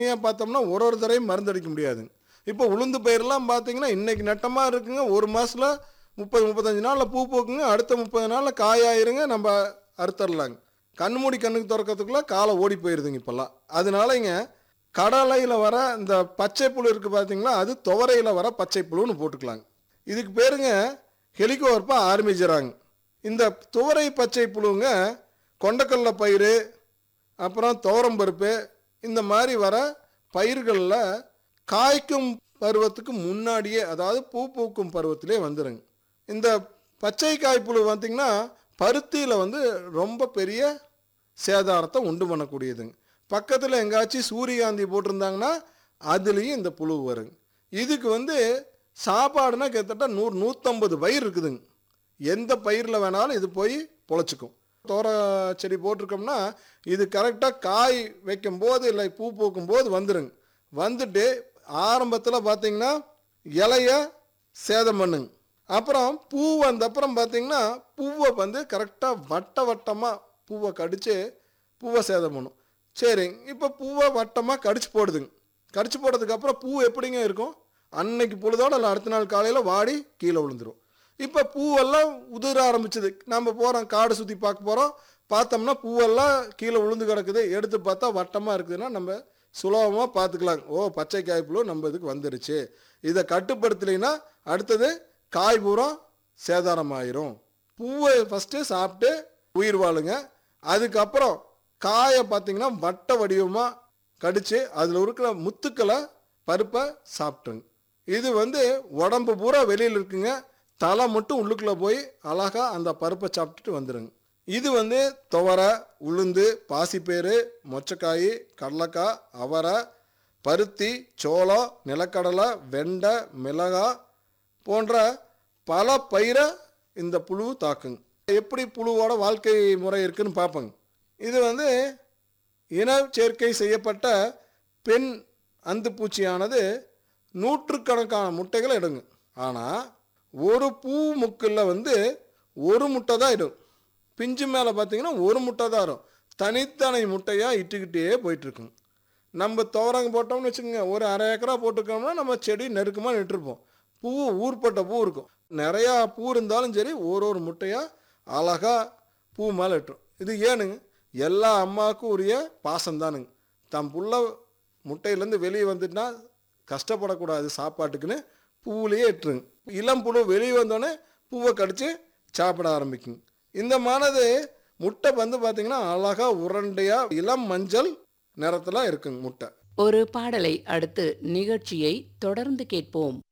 ஏன் பார்த்தோம்னா ஒரு ஒரு தடவையும் மருந்து அடிக்க முடியாதுங்க இப்போ உளுந்து பயிரெல்லாம் பார்த்தீங்கன்னா இன்னைக்கு நட்டமாக இருக்குங்க ஒரு மாசத்துல முப்பது முப்பத்தஞ்சு நாளில் பூ பூக்குங்க அடுத்த முப்பது நாளில் காயாயிருங்க நம்ம அறுத்தரலாங்க கண்ணு மூடி கண்ணுக்கு திறக்கிறதுக்குள்ள காலை ஓடி போயிருதுங்க இப்போல்லாம் அதனாலங்க கடலையில் வர இந்த பச்சை புழு இருக்குது பார்த்தீங்களா அது துவரையில் வர பச்சை புழுன்னு போட்டுக்கலாங்க இதுக்கு பேருங்க ஹெலிகோவர்ப்பா ஆரம்பிச்சிடறாங்க இந்த துவரை பச்சை புழுங்க கொண்டக்கடலை பயிர் அப்புறம் துவரம் பருப்பு இந்த மாதிரி வர பயிர்களில் காய்க்கும் பருவத்துக்கு முன்னாடியே அதாவது பூ பூக்கும் பருவத்திலே வந்துடுங்க இந்த பச்சை காய்ப்புழு பார்த்திங்கன்னா பருத்தியில் வந்து ரொம்ப பெரிய சேதாரத்தை உண்டு பண்ணக்கூடியதுங்க பக்கத்தில் எங்காச்சும் சூரியகாந்தி போட்டிருந்தாங்கன்னா அதுலேயும் இந்த புழு வருங்க இதுக்கு வந்து சாப்பாடுனா கிட்டத்தட்ட நூறு நூற்றம்பது பயிர் இருக்குதுங்க எந்த பயிரில் வேணாலும் இது போய் பொழைச்சிக்கும் தோர செடி போட்டிருக்கோம்னா இது கரெக்டாக காய் வைக்கும் போது இல்லை பூ பூக்கும் போது வந்துடுங்க வந்துட்டு ஆரம்பத்தில் பார்த்தீங்கன்னா இலைய சேதம் பண்ணுங்க அப்புறம் பூ வந்த அப்புறம் பார்த்தீங்கன்னா பூவை வந்து கரெக்டாக வட்ட வட்டமாக பூவை கடித்து பூவை சேதம் பண்ணும் சரிங்க இப்போ பூவை வட்டமாக கடிச்சு போடுதுங்க கடிச்சு போடுறதுக்கப்புறம் பூ எப்படிங்க இருக்கும் அன்னைக்கு பொழுதோட இல்லை அடுத்த நாள் காலையில் வாடி கீழே விழுந்துரும் இப்போ பூவெல்லாம் உதிர ஆரம்பிச்சது நம்ம போகிறோம் காடு சுற்றி பார்க்க போகிறோம் பார்த்தோம்னா பூவெல்லாம் கீழே விழுந்து கிடக்குது எடுத்து பார்த்தா வட்டமாக இருக்குதுன்னா நம்ம சுலபமாக பார்த்துக்கலாம் ஓ பச்சை காய்ப்புழு நம்ம இதுக்கு வந்துருச்சு இதை கட்டுப்படுத்தலைன்னா அடுத்தது காய் பூரா சேதாரமாயிரும் பூவை ஃபஸ்ட்டு சாப்பிட்டு உயிர் வாழுங்க அதுக்கப்புறம் காயை பார்த்தீங்கன்னா வட்ட வடிவமாக கடித்து அதில் இருக்கிற முத்துக்களை பருப்பை சாப்பிட்டுருங்க இது வந்து உடம்பு பூரா வெளியில் இருக்குங்க தலை மட்டும் உள்ளுக்குள்ளே போய் அழகா அந்த பருப்பை சாப்பிட்டுட்டு வந்துடுங்க இது வந்து துவரை உளுந்து பாசிப்பயிறு மொச்சக்காய் கடலக்காய் அவரை பருத்தி சோளம் நிலக்கடலை வெண்டை மிளகாய் போன்ற பல பயிரை இந்த புழு தாக்குங்க எப்படி புழுவோட வாழ்க்கை முறை இருக்குன்னு பார்ப்போங்க இது வந்து இன சேர்க்கை செய்யப்பட்ட பெண் அந்துப்பூச்சியானது நூற்றுக்கணக்கான முட்டைகளை இடுங்க ஆனால் ஒரு பூ முக்கில் வந்து ஒரு முட்டை தான் இடும் பிஞ்சு மேலே பார்த்தீங்கன்னா ஒரு முட்டை தான் வரும் தனித்தனி முட்டையாக இட்டுக்கிட்டே போயிட்டுருக்குங்க நம்ம துவரங்க போட்டோம்னு வச்சுக்கோங்க ஒரு அரை ஏக்கரா போட்டிருக்கோம்னா நம்ம செடி நெருக்கமாக நின்றுருப்போம் பூ ஊர்பட்ட பூ இருக்கும் நிறையா பூ இருந்தாலும் சரி ஒரு ஒரு முட்டையாக அழகாக பூ மேலே இட்டுரும் இது ஏனுங்க எல்லா அம்மாவுக்கும் உரிய பாசம்தானுங்க தம் புள்ள முட்டையிலேருந்து வெளியே வந்துட்டுனா கஷ்டப்படக்கூடாது சாப்பாட்டுக்குன்னு பூவிலேயே இட்டுருங்க இளம் புழு வெளியே வந்தோடனே பூவை கடித்து சாப்பிட ஆரம்பிக்குங்க இந்த மானது முட்டை வந்து பார்த்தீங்கன்னா அழகாக உருண்டையாக இளம் மஞ்சள் நிறத்தில் இருக்குங்க முட்டை ஒரு பாடலை அடுத்து நிகழ்ச்சியை தொடர்ந்து கேட்போம்